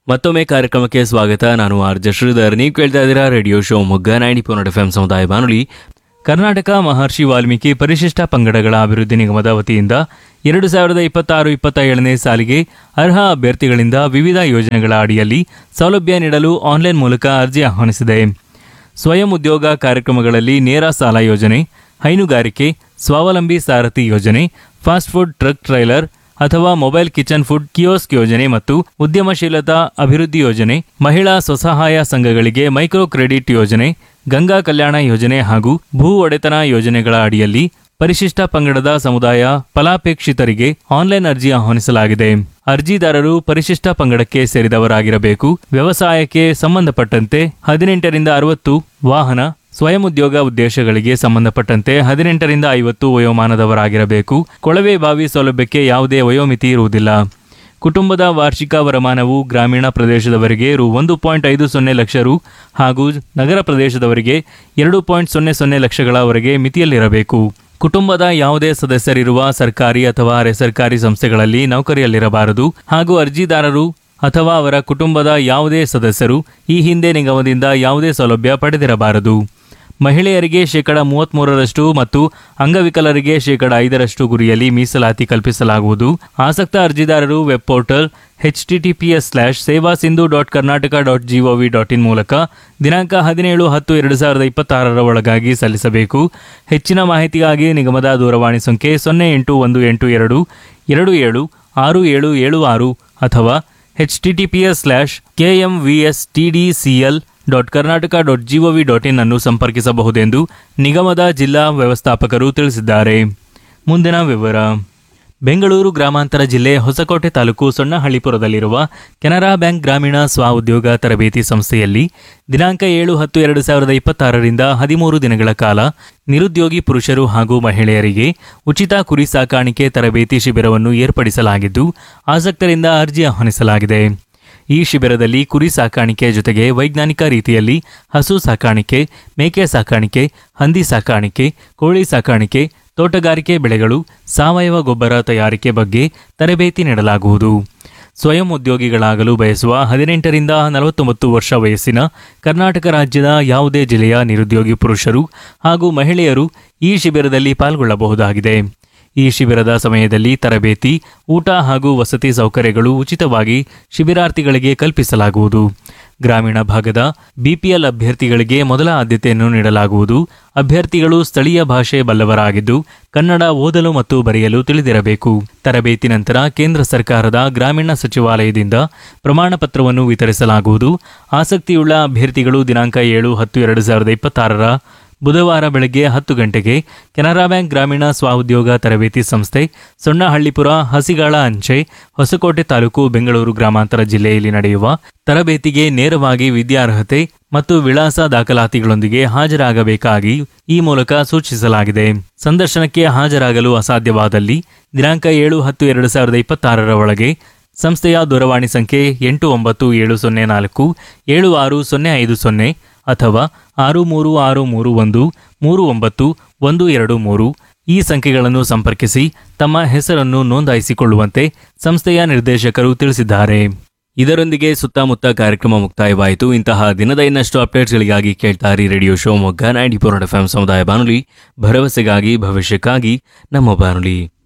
ಮತ್ತೊಮ್ಮೆ ಕಾರ್ಯಕ್ರಮಕ್ಕೆ ಸ್ವಾಗತ ನಾನು ಆರ್ ಜೆ ಶ್ರೀಧರ್ ನೀವು ಕೇಳ್ತಾ ಇದ್ದೀರಾ radio Shivamogga ninety point eight F M ಸಮುದಾಯ ಬಾನುಲಿ ಕರ್ನಾಟಕ ಮಹರ್ಷಿ ವಾಲ್ಮೀಕಿ ಪರಿಶಿಷ್ಟ ಪಂಗಡಗಳ ಅಭಿವೃದ್ಧಿ ನಿಗಮದ ವತಿಯಿಂದ ಎರಡು ಸಾವಿರದ ಇಪ್ಪತ್ತಾರು ಇಪ್ಪತ್ತ ಏಳನೇ ಸಾಲಿಗೆ ಅರ್ಹ ಅಭ್ಯರ್ಥಿಗಳಿಂದ ವಿವಿಧ ಯೋಜನೆಗಳ ಅಡಿಯಲ್ಲಿ ಸೌಲಭ್ಯ ನೀಡಲು ಆನ್ಲೈನ್ ಮೂಲಕ ಅರ್ಜಿ ಆಹ್ವಾನಿಸಿದೆ ಸ್ವಯಂ ಉದ್ಯೋಗ ಕಾರ್ಯಕ್ರಮಗಳಲ್ಲಿ ನೇರ ಸಾಲ ಯೋಜನೆ ಹೈನುಗಾರಿಕೆ ಸ್ವಾವಲಂಬಿ ಸಾರಥಿ ಯೋಜನೆ ಫಾಸ್ಟ್ ಫುಡ್ ಟ್ರಕ್ ಟ್ರೈಲರ್ ಅಥವಾ ಮೊಬೈಲ್ ಕಿಚನ್ ಫುಡ್ ಕಿಯೋಸ್ಕ್ ಯೋಜನೆ ಮತ್ತು ಉದ್ಯಮಶೀಲತಾ ಅಭಿವೃದ್ಧಿ ಯೋಜನೆ ಮಹಿಳಾ ಸ್ವಸಹಾಯ ಸಂಘಗಳಿಗೆ ಮೈಕ್ರೋ ಕ್ರೆಡಿಟ್ ಯೋಜನೆ ಗಂಗಾ ಕಲ್ಯಾಣ ಯೋಜನೆ ಹಾಗೂ ಭೂ ಒಡೆತನ ಯೋಜನೆಗಳ ಅಡಿಯಲ್ಲಿ ಪರಿಶಿಷ್ಟ ಪಂಗಡದ ಸಮುದಾಯ ಫಲಾಪೇಕ್ಷಿತರಿಗೆ ಆನ್ಲೈನ್ ಅರ್ಜಿ ಆಹ್ವಾನಿಸಲಾಗಿದೆ ಅರ್ಜಿದಾರರು ಪರಿಶಿಷ್ಟ ಪಂಗಡಕ್ಕೆ ಸೇರಿದವರಾಗಿರಬೇಕು ವ್ಯವಸಾಯಕ್ಕೆ ಸಂಬಂಧಪಟ್ಟಂತೆ ಹದಿನೆಂಟರಿಂದ ಅರವತ್ತು ವಾಹನ ಸ್ವಯಂ ಉದ್ಯೋಗ ಉದ್ದೇಶಗಳಿಗೆ ಸಂಬಂಧಪಟ್ಟಂತೆ ಹದಿನೆಂಟರಿಂದ ಐವತ್ತು ವಯೋಮಾನದವರಾಗಿರಬೇಕು ಕೊಳವೆ ಬಾವಿ ಸೌಲಭ್ಯಕ್ಕೆ ಯಾವುದೇ ವಯೋಮಿತಿ ಇರುವುದಿಲ್ಲ ಕುಟುಂಬದ ವಾರ್ಷಿಕ ವರಮಾನವು ಗ್ರಾಮೀಣ ಪ್ರದೇಶದವರಿಗೆ ರು ಒಂದು ಪಾಯಿಂಟ್ ಐದು ಸೊನ್ನೆ ಲಕ್ಷ ರು ಹಾಗೂ ನಗರ ಪ್ರದೇಶದವರಿಗೆ ಎರಡು ಪಾಯಿಂಟ್ ಸೊನ್ನೆ ಸೊನ್ನೆ ಲಕ್ಷಗಳವರೆಗೆ ಮಿತಿಯಲ್ಲಿರಬೇಕು ಕುಟುಂಬದ ಯಾವುದೇ ಸದಸ್ಯರಿರುವ ಸರ್ಕಾರಿ ಅಥವಾ ಅರೆ ಸರ್ಕಾರಿ ಸಂಸ್ಥೆಗಳಲ್ಲಿ ನೌಕರಿಯಲ್ಲಿರಬಾರದು ಹಾಗೂ ಅರ್ಜಿದಾರರು ಅಥವಾ ಅವರ ಕುಟುಂಬದ ಯಾವುದೇ ಸದಸ್ಯರು ಈ ಹಿಂದೆ ನಿಗಮದಿಂದ ಯಾವುದೇ ಸೌಲಭ್ಯ ಪಡೆದಿರಬಾರದು ಮಹಿಳೆಯರಿಗೆ ಶೇಕಡ ಮೂವತ್ತ್ಮೂರರಷ್ಟು ಮತ್ತು ಅಂಗವಿಕಲರಿಗೆ ಶೇಕಡ ಐದರಷ್ಟು ಗುರಿಯಲ್ಲಿ ಮೀಸಲಾತಿ ಕಲ್ಪಿಸಲಾಗುವುದು ಆಸಕ್ತ ಅರ್ಜಿದಾರರು web portal H TTPS slash Seva Sindhu dot Karnataka dot GOV dot in ಮೂಲಕ ದಿನಾಂಕ ಹದಿನೇಳು ಹತ್ತು ಎರಡು ಸಾವಿರದ ಇಪ್ಪತ್ತಾರರ ಒಳಗಾಗಿ ಸಲ್ಲಿಸಬೇಕು ಹೆಚ್ಚಿನ ಮಾಹಿತಿಗಾಗಿ ನಿಗಮದ ದೂರವಾಣಿ ಸಂಖ್ಯೆ ಸೊನ್ನೆ ಎಂಟು ಒಂದು ಎಂಟು ಎರಡು ಎರಡು ಏಳು ಆರು ಏಳು ಏಳು ಆರು ಅಥವಾ H T T P S slash K M V S T D C L dot Karnataka dot GOV dot in ಅನ್ನು ಸಂಪರ್ಕಿಸಬಹುದೆಂದು ನಿಗಮದ ಜಿಲ್ಲಾ ವ್ಯವಸ್ಥಾಪಕರು ತಿಳಿಸಿದ್ದಾರೆ ಮುಂದಿನ ವಿವರ ಬೆಂಗಳೂರು ಗ್ರಾಮಾಂತರ ಜಿಲ್ಲೆ ಹೊಸಕೋಟೆ ತಾಲೂಕು ಸೊಣ್ಣಹಳ್ಳಿಪುರದಲ್ಲಿರುವ ಕೆನರಾ ಬ್ಯಾಂಕ್ ಗ್ರಾಮೀಣ ಸ್ವ ಉದ್ಯೋಗ ತರಬೇತಿ ಸಂಸ್ಥೆಯಲ್ಲಿ ದಿನಾಂಕ ಏಳು ಹತ್ತು ಎರಡು ಸಾವಿರದ ಇಪ್ಪತ್ತಾರರಿಂದ ಹದಿಮೂರು ದಿನಗಳ ಕಾಲ ನಿರುದ್ಯೋಗಿ ಪುರುಷರು ಹಾಗೂ ಮಹಿಳೆಯರಿಗೆ ಉಚಿತ ಕುರಿ ಸಾಕಾಣಿಕೆ ತರಬೇತಿ ಶಿಬಿರವನ್ನು ಏರ್ಪಡಿಸಲಾಗಿದ್ದು ಆಸಕ್ತರಿಂದ ಅರ್ಜಿ ಆಹ್ವಾನಿಸಲಾಗಿದೆ ಈ ಶಿಬಿರದಲ್ಲಿ ಕುರಿ ಸಾಕಾಣಿಕೆ ಜೊತೆಗೆ ವೈಜ್ಞಾನಿಕ ರೀತಿಯಲ್ಲಿ ಹಸು ಸಾಕಾಣಿಕೆ ಮೇಕೆ ಸಾಕಾಣಿಕೆ ಹಂದಿ ಸಾಕಾಣಿಕೆ ಕೋಳಿ ಸಾಕಾಣಿಕೆ ತೋಟಗಾರಿಕೆ ಬೆಳೆಗಳು ಸಾವಯವ ಗೊಬ್ಬರ ತಯಾರಿಕೆ ಬಗ್ಗೆ ತರಬೇತಿ ನೀಡಲಾಗುವುದು ಸ್ವಯಂ ಉದ್ಯೋಗಿಗಳಾಗಲು ಬಯಸುವ ಹದಿನೆಂಟರಿಂದ ನಲವತ್ತೊಂಬತ್ತು ವರ್ಷ ವಯಸ್ಸಿನ ಕರ್ನಾಟಕ ರಾಜ್ಯದ ಯಾವುದೇ ಜಿಲ್ಲೆಯ ನಿರುದ್ಯೋಗಿ ಪುರುಷರು ಹಾಗೂ ಮಹಿಳೆಯರು ಈ ಶಿಬಿರದಲ್ಲಿ ಪಾಲ್ಗೊಳ್ಳಬಹುದಾಗಿದೆ ಈ ಶಿಬಿರದ ಸಮಯದಲ್ಲಿ ತರಬೇತಿ ಊಟ ಹಾಗೂ ವಸತಿ ಸೌಕರ್ಯಗಳು ಉಚಿತವಾಗಿ ಶಿಬಿರಾರ್ಥಿಗಳಿಗೆ ಕಲ್ಪಿಸಲಾಗುವುದು ಗ್ರಾಮೀಣ ಭಾಗದ ಬಿಪಿಎಲ್ ಅಭ್ಯರ್ಥಿಗಳಿಗೆ ಮೊದಲ ಆದ್ಯತೆಯನ್ನು ನೀಡಲಾಗುವುದು ಅಭ್ಯರ್ಥಿಗಳು ಸ್ಥಳೀಯ ಭಾಷೆ ಬಲ್ಲವರಾಗಿದ್ದು ಕನ್ನಡ ಓದಲು ಮತ್ತು ಬರೆಯಲು ತಿಳಿದಿರಬೇಕು ತರಬೇತಿ ನಂತರ ಕೇಂದ್ರ ಸರ್ಕಾರದ ಗ್ರಾಮೀಣ ಸಚಿವಾಲಯದಿಂದ ಪ್ರಮಾಣ ಪತ್ರವನ್ನು ವಿತರಿಸಲಾಗುವುದು ಆಸಕ್ತಿಯುಳ್ಳ ಅಭ್ಯರ್ಥಿಗಳು ದಿನಾಂಕ ಏಳು ಹತ್ತು ಎರಡು ಸಾವಿರದ ಇಪ್ಪತ್ತಾರರ ಬುಧವಾರ ಬೆಳಗ್ಗೆ ಹತ್ತು ಗಂಟೆಗೆ ಕೆನರಾ ಬ್ಯಾಂಕ್ ಗ್ರಾಮೀಣ ಸ್ವಉದ್ಯೋಗ ತರಬೇತಿ ಸಂಸ್ಥೆ ಸೊಣ್ಣಹಳ್ಳಿಪುರ ಹಸಿಗಾಳ ಅಂಚೆ ಹೊಸಕೋಟೆ ತಾಲೂಕು ಬೆಂಗಳೂರು ಗ್ರಾಮಾಂತರ ಜಿಲ್ಲೆಯಲ್ಲಿ ನಡೆಯುವ ತರಬೇತಿಗೆ ನೇರವಾಗಿ ವಿದ್ಯಾರ್ಹತೆ ಮತ್ತು ವಿಳಾಸ ದಾಖಲಾತಿಗಳೊಂದಿಗೆ ಹಾಜರಾಗಬೇಕಾಗಿ ಈ ಮೂಲಕ ಸೂಚಿಸಲಾಗಿದೆ ಸಂದರ್ಶನಕ್ಕೆ ಹಾಜರಾಗಲು ಅಸಾಧ್ಯವಾದಲ್ಲಿ ದಿನಾಂಕ ಏಳು ಹತ್ತು ಎರಡು ಸಾವಿರದ ಇಪ್ಪತ್ತಾರರ ಒಳಗೆ ಸಂಸ್ಥೆಯ ದೂರವಾಣಿ ಸಂಖ್ಯೆ ಎಂಟು ಒಂಬತ್ತು ಏಳು ಸೊನ್ನೆ ನಾಲ್ಕು ಏಳು ಆರು ಸೊನ್ನೆ ಐದು ಸೊನ್ನೆ ಅಥವಾ ಆರು ಮೂರು ಆರು ಮೂರು ಒಂದು ಮೂರು ಒಂಬತ್ತು ಒಂದು ಎರಡು ಮೂರು ಈ ಸಂಖ್ಯೆಗಳನ್ನು ಸಂಪರ್ಕಿಸಿ ತಮ್ಮ ಹೆಸರನ್ನು ನೋಂದಾಯಿಸಿಕೊಳ್ಳುವಂತೆ ಸಂಸ್ಥೆಯ ನಿರ್ದೇಶಕರು ತಿಳಿಸಿದ್ದಾರೆ ಇದರೊಂದಿಗೆ ಸುತ್ತಮುತ್ತ ಕಾರ್ಯಕ್ರಮ ಮುಕ್ತಾಯವಾಯಿತು ಇಂತಹ ದಿನದ ಇನ್ನಷ್ಟು ಅಪ್ಡೇಟ್ಸ್ಗಳಿಗಾಗಿ ಕೇಳ್ತಾರಿ radio Shivamogga ninety four F M ಸಮುದಾಯ ಬಾನುಲಿ ಭರವಸೆಗಾಗಿ ಭವಿಷ್ಯಕ್ಕಾಗಿ ನಮ್ಮ ಬಾನುಲಿ